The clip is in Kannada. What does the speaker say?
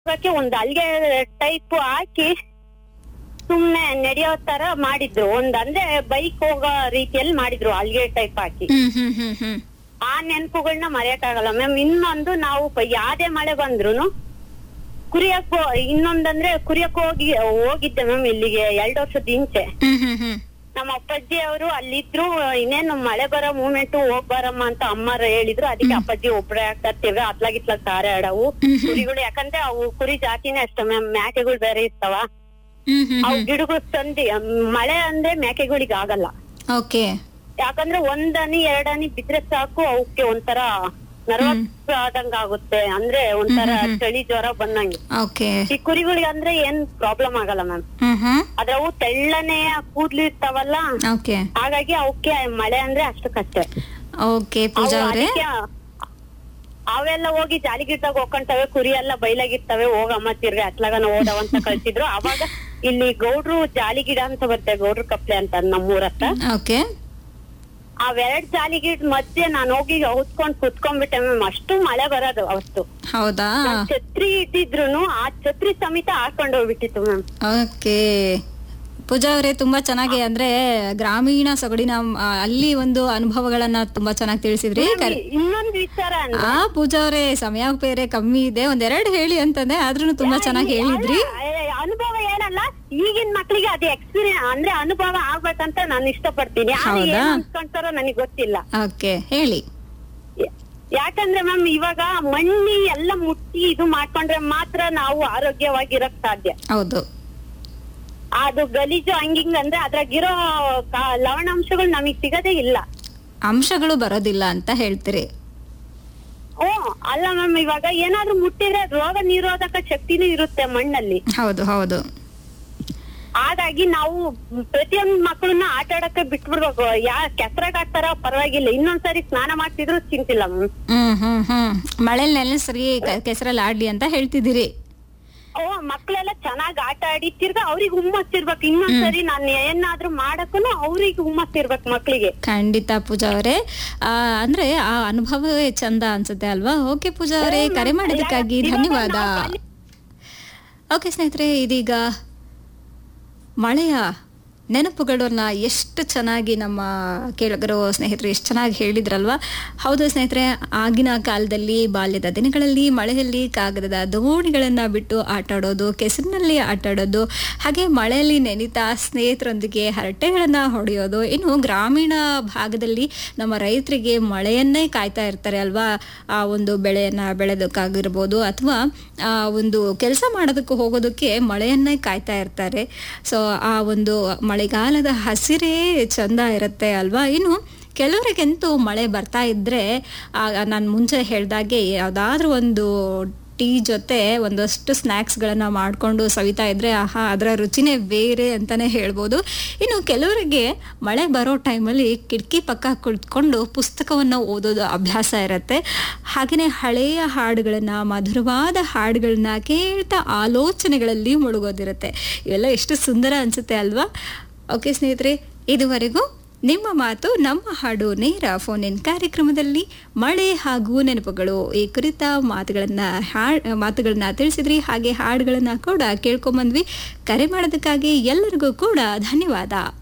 ಅದಕ್ಕೆ ಒಂದ್ ಅಲ್ಗೆ ಟೈಪ್ ಹಾಕಿ ಸುಮ್ನೆ ನಡೆಯೋ ತರ ಮಾಡಿದ್ರು ಒಂದ್ ಅಂದ್ರೆ ಬೈಕ್ ಹೋಗೋ ರೀತಿಯಲ್ಲಿ ಮಾಡಿದ್ರು ಅಲ್ಗೆ ಟೈಪ್ ಹಾಕಿ ಹ್ಮ್ ಹ್ಮ್ ಹ್ಮ್ ಹ್ಮ್ ಆ ನೆನಪುಗಳನ್ನ ಮರೆಯಕ್ಕಾಗಲ್ಲ ಮ್ಯಾಮ್ ಇನ್ನೊಂದು ನಾವು ಪ- ಯಾವ್ದೇ ಮಳೆ ಬಂದ್ರುನು ಕುರಿಯಕ್ ಹೋ- ಇನ್ನೊಂದಂದ್ರೆ ಕುರಿಯಕ್ ಹೋಗಿ ಹೋಗಿದ್ದೆ ಮ್ಯಾಮ್ ಇಲ್ಲಿಗೆ ಎರಡ್ ವರ್ಷದ ಹಿಂಚೆ ಹ್ಮ್ ಹ್ಮ್ ಹ್ಮ್ ನಮ್ಮ ಅಪ್ಪಾಜಿ ಅವರು ಅಲ್ಲಿದ್ರು ಇನ್ನೇನು ಮಳೆ ಬರೋ ಮೂಮೆಂಟ್ ಹೋಗ್ ಬರಮ್ಮ ಅಂತ ಅಮ್ಮರ ಹೇಳಿದ್ರು ಅದಕ್ಕೆ ಅಪ್ಪಾಜಿ ಒಬ್ರೇ ಆಗ್ತಿರ್ತೀವಿ ಅತ್ಲಾಗಿತ್ಲಾಗ ತಾರೆ ಆಡವು ಕುರಿಗಳು ಯಾಕಂದ್ರೆ ಅವು ಕುರಿ ಜಾತಿನೇ ಅಷ್ಟ ಮ್ಯಾಮ್ ಮೇಕೆಗಳು ಬೇರೆ ಇರ್ತಾವ ಹ್ಮ್ ಹ್ಮ್ ಅವು ಗಿಡಗಳು ತಂದಿ ಮಳೆ ಅಂದ್ರೆ ಮೇಕೆಗಳಿಗೆ ಆಗಲ್ಲ ಓಕೆ ಯಾಕಂದ್ರೆ ಒಂದ್ ಹನಿ ಎರಡ್ ಹನಿ ಬಿದ್ರೆ ಸಾಕು ಅವಕ್ಕೆ ಒಂಥರ ನರ್ವಸ್ ಆದಂಗ ಆಗುತ್ತೆ ಅಂದ್ರೆ ಒಂಥರ ಚಳಿ ಜ್ವರ ಬಂದಂಗೆ ಓಕೆ ಈ ಕುರಿಗಳಿಗೆ ಅಂದ್ರೆ ಏನ್ ಪ್ರಾಬ್ಲಮ್ ಆಗಲ್ಲ ಮ್ಯಾಮ್ ಹ್ಮ್ ಹ್ಮ್ ಆದ್ರೆ ಅವು ತೆಳ್ಳನೆ ಕೂದ್ಲು ಇರ್ತಾವಲ್ಲ ಓಕೆ ಹಾಗಾಗಿ ಅವಕ್ಕೆ ಮಳೆ ಅಂದ್ರೆ ಅಷ್ಟು ಕಷ್ಟ ಓಕೆ ಪೂಜಾ ಅವು ಅವರೇ ಅದಕ್ಕೆ ಅವೆಲ್ಲ ಹೋಗಿ ಜಾಲಿಗಿಟ್ಟಾಗ ಹೋಗ್ಕೊಂತವೆ ಕುರಿ ಎಲ್ಲ ಬೈಲಾಗಿರ್ತವೆ ಹೋಗಮ್ಮ ತಿರ್ಗಿ ಅತ್ಲಾಗನ ಓದವ ಅಂತ ಕಳ್ಸಿದ್ರು ಅವಾಗ ಇಲ್ಲಿ ಗೌಡ್ರು ಜಾಲಿ ಗಿಡ ಅಂತ ಬರುತ್ತೆ ಗೌಡ್ರು ಕಪ್ಲೆ ಅಂತ ನಮ್ಮೂರ ಹತ್ರ ಓಕೆ ಅವೆರಡ್ ಜಾಲಿ ಗಿಡ ಮಧ್ಯೆ ನಾನು ಹೋಗಿ ಹೊತ್ಕೊಂಡ್ ಕುತ್ಕೊಂಡ್ಬಿಟ್ಟೆ ಮ್ಯಾಮ್ ಅಷ್ಟು ಮಳೆ ಬರೋದು ಅವತ್ತು ಹೌದಾ ನಾನ್ ಛತ್ರಿ ಇಟ್ಟಿದ್ರು ಆ ಛತ್ರಿ ಸಮೇತ ಹಾಕೊಂಡ್ ಹೋಗ್ಬಿಟ್ಟಿತ್ತು ಮ್ಯಾಮ್ ಓಕೆ ಪೂಜಾ ಅವರೇ ತುಂಬಾ ಚೆನ್ನಾಗಿ ಅಂದ್ರೆ ಗ್ರಾಮೀಣ ಸೊಗಡಿನ ಆ, ಅಲ್ಲಿ ಒಂದು ಅನುಭವಗಳನ್ನ ತುಂಬಾ ಚೆನ್ನಾಗಿ ತಿಳಿಸಿದ್ರಿ ಕರೆ- ಇನ್ನೊಂದ್ ವಿಚಾರ ಅಂದ್ರೆ ಆ ಪೂಜಾ ಅವರೇ ಸಮಯ ಬೇರೆ ಕಮ್ಮಿ ಇದೆ ಒಂದೆರಡು ಹೇಳಿ ಅಂತಂದೆ ಆದ್ರೂ ತುಂಬಾ ಚೆನ್ನಾಗಿ ಹೇಳಿದ್ರಿ ಅಲ್ಲ, ಅನುಭವ ಏನಲ್ಲ ಈಗಿನ ಮಕ್ಳಿಗೆ ಅದು ಎಕ್ಸ್ಪೀರಿಯನ್ಸ್ ಅಂದ್ರೆ ಅನುಭವ ಆಗ್ಬೇಕಂತ ನಾನು ಇಷ್ಟಪಡ್ತೀನಿ ಆದ್ರೆ ಹೌದಾ? ಏನ್ ಅನ್ಕೊಂತಾರೋ ನನಗೆ ಗೊತ್ತಿಲ್ಲ ಓಕೆ ಹೇಳಿ ಯಾ- ಯಾಕಂದ್ರೆ ಮ್ಯಾಮ್ ಇವಾಗ ಮಣ್ಣಿ ಎಲ್ಲ ಮುಟ್ಟಿ ಇದು ಮಾಡ್ಕೊಂಡ್ರೆ ಮಾತ್ರ ನಾವು ಆರೋಗ್ಯವಾಗಿರಕ್ ಸಾಧ್ಯ ಹೌದು ಅದು ಗಲೀಜು ಹಂಗಿಂಗ್ ಅಂದ್ರೆ ಅದ್ರಾಗಿರೋ ಕ- ಲವಣಾಂಶಗಳು ನಮಗ್ ಸಿಗದೇ ಇಲ್ಲ ಅಂಶಗಳು ಬರೋದಿಲ್ಲ ಅಂತ ಹೇಳ್ತೀರಿ ಓ ಅಲ್ಲ ಮ್ಯಾಮ್ ಇವಾಗ ಏನಾದ್ರೂ ಮುಟ್ಟಿದ್ರೆ ರೋಗ ನಿರೋಧಕ ಶಕ್ತಿನೂ ಇರುತ್ತೆ ಮಣ್ಣಲ್ಲಿ ಹೌದು ಹೌದು ಹಾಗಾಗಿ ನಾವು ಪ್ರತಿಯೊಂದು ಮಕ್ಕಳನ್ನ ಆಟ ಆಡಕ್ಕೆ ಬಿಟ್ಬಿಡ್ಬೇಕು ಯಾ ಕೆಸರಾಗ ಆಡ್ತಾರ ಪರವಾಗಿಲ್ಲ ಇನ್ನೊಂದ್ಸರಿ ಸ್ನಾನ ಮಾಡ್ತಿದ್ರು ಚಿಂತಿಲ್ಲ ಮ್ಯಾಮ್ ಹ್ಮ್ ಹ್ಮ್ ಹ್ಮ್ ಮಳೆಲ್ ನೆಲೆಸ್ರಿ ಕೆಸರಲ್ಲಿ ಆಡ್ಲಿ ಅಂತ ಹೇಳ್ತಿದ್ದೀರಿ ಓ ಮಕ್ಳೆಲ್ಲ ಚೆನ್ನಾಗ್ ಆಟ ಆಡಿ ತಿರ್ಗಾ ಅವ್ರಿಗೆ ಹುಮ್ಮಸ್ ಇರ್ಬೇಕು ಇನ್ನೊಂದ್ಸರಿ ನಾನು ಏನಾದ್ರೂ ಮಾಡಕ್ಕೂ ಅವ್ರಿಗೆ ಹುಮ್ಮಸ್ ಇರ್ಬೇಕು ಮಕ್ಳಿಗೆ ಖಂಡಿತ ಪೂಜಾ ಅವರೇ ಆ, ಅಂದ್ರೆ ಆ ಅನುಭವವೇ ಚಂದ ಅನ್ಸುತ್ತೆ ಅಲ್ವಾ ಓಕೆ ಪೂಜಾ ಅವರೇ ಕರೆ ಮಾಡೋದಕ್ಕಾಗಿ ಇವಾಗ ಧನ್ಯವಾದ ನಾವು ಅಲ್ಲಿ- ಓಕೆ ಸ್ನೇಹಿತರೆ ಇದೀಗ ಮಳೆಯ ನೆನಪುಗಳನ್ನ ಎಷ್ಟು ಚೆನ್ನಾಗಿ ನಮ್ಮ ಕೇಳಿಗರು ಸ್ನೇಹಿತರು ಎಷ್ಟು ಚೆನ್ನಾಗಿ ಹೇಳಿದ್ರಲ್ವಾ ಹೌದು ಸ್ನೇಹಿತರೆ ಆಗಿನ ಕಾಲದಲ್ಲಿ ಬಾಲ್ಯದ ದಿನಗಳಲ್ಲಿ ಮಳೆಯಲ್ಲಿ ಕಾಗದದ ದೋಣಿಗಳನ್ನು ಬಿಟ್ಟು ಆಟಾಡೋದು ಕೆಸರಿನಲ್ಲಿ ಆಟಾಡೋದು ಹಾಗೆ ಮಳೆಯಲ್ಲಿ ನೆನಿತಾ ಸ್ನೇಹಿತರೊಂದಿಗೆ ಹರಟೆಗಳನ್ನು ಹೊಡೆಯೋದು ಇನ್ನು ಗ್ರಾಮೀಣ ಭಾಗದಲ್ಲಿ ನಮ್ಮ ರೈತರಿಗೆ ಮಳೆಯನ್ನೇ ಕಾಯ್ತಾ ಇರ್ತಾರೆ ಅಲ್ವಾ ಆ ಒಂದು ಬೆಳೆಯನ್ನು ಬೆಳೆದಕ್ಕಾಗಿರ್ಬೋದು ಅಥವಾ ಆ ಒಂದು ಕೆಲಸ ಮಾಡೋದಕ್ಕೆ ಹೋಗೋದಕ್ಕೆ ಮಳೆಯನ್ನೇ ಕಾಯ್ತಾ ಇರ್ತಾರೆ ಸೊ ಆ ಒಂದು ಮಳೆಗಾಲದ ಹಸಿರೇ ಚಂದ ಇರುತ್ತೆ ಅಲ್ವಾ ಇನ್ನು ಕೆಲವರಿಗಂತೂ ಮಳೆ ಬರ್ತಾ ಇದ್ರೆ ನಾನು ಮುಂಚೆ ಹೇಳ್ದಾಗೆ ಯಾವುದಾದ್ರೂ ಒಂದು ಟೀ ಜೊತೆ ಒಂದಷ್ಟು ಸ್ನ್ಯಾಕ್ಸ್ಗಳನ್ನು ಮಾಡಿಕೊಂಡು ಸವಿತಾ ಇದ್ರೆ ಆಹಾ ಅದರ ರುಚಿನೇ ಬೇರೆ ಅಂತಲೇ ಹೇಳ್ಬೋದು ಇನ್ನು ಕೆಲವರಿಗೆ ಮಳೆ ಬರೋ ಟೈಮಲ್ಲಿ ಕಿಟಕಿ ಪಕ್ಕ ಕುಳಿತುಕೊಂಡು ಪುಸ್ತಕವನ್ನು ಓದೋದು ಅಭ್ಯಾಸ ಇರುತ್ತೆ ಹಾಗೆಯೇ ಹಳೆಯ ಹಾಡುಗಳನ್ನು ಮಧುರವಾದ ಹಾಡುಗಳನ್ನ ಕೇಳ್ತಾ ಆಲೋಚನೆಗಳಲ್ಲಿ ಮುಳುಗೋದಿರುತ್ತೆ ಇವೆಲ್ಲ ಎಷ್ಟು ಸುಂದರ ಅನಿಸುತ್ತೆ ಅಲ್ವಾ ಓಕೆ ಸ್ನೇಹಿತರೆ ಇದುವರೆಗೂ ನಿಮ್ಮ ಮಾತು ನಮ್ಮ ಹಾಡು ನೇರ ಫೋನ್ ಇನ್ ಕಾರ್ಯಕ್ರಮದಲ್ಲಿ ಮಳೆ ಹಾಗೂ ನೆನಪುಗಳು ಈ ಕುರಿತ ಮಾತುಗಳನ್ನ ಹಾ ಮಾತುಗಳನ್ನ ತಿಳಿಸಿದ್ರಿ ಹಾಗೆ ಹಾಡುಗಳನ್ನ ಕೂಡ ಕೇಳ್ಕೊಂಬಂದ್ವಿ ಕರೆ ಮಾಡೋದಕ್ಕಾಗಿ ಎಲ್ಲರಿಗೂ ಕೂಡ ಧನ್ಯವಾದ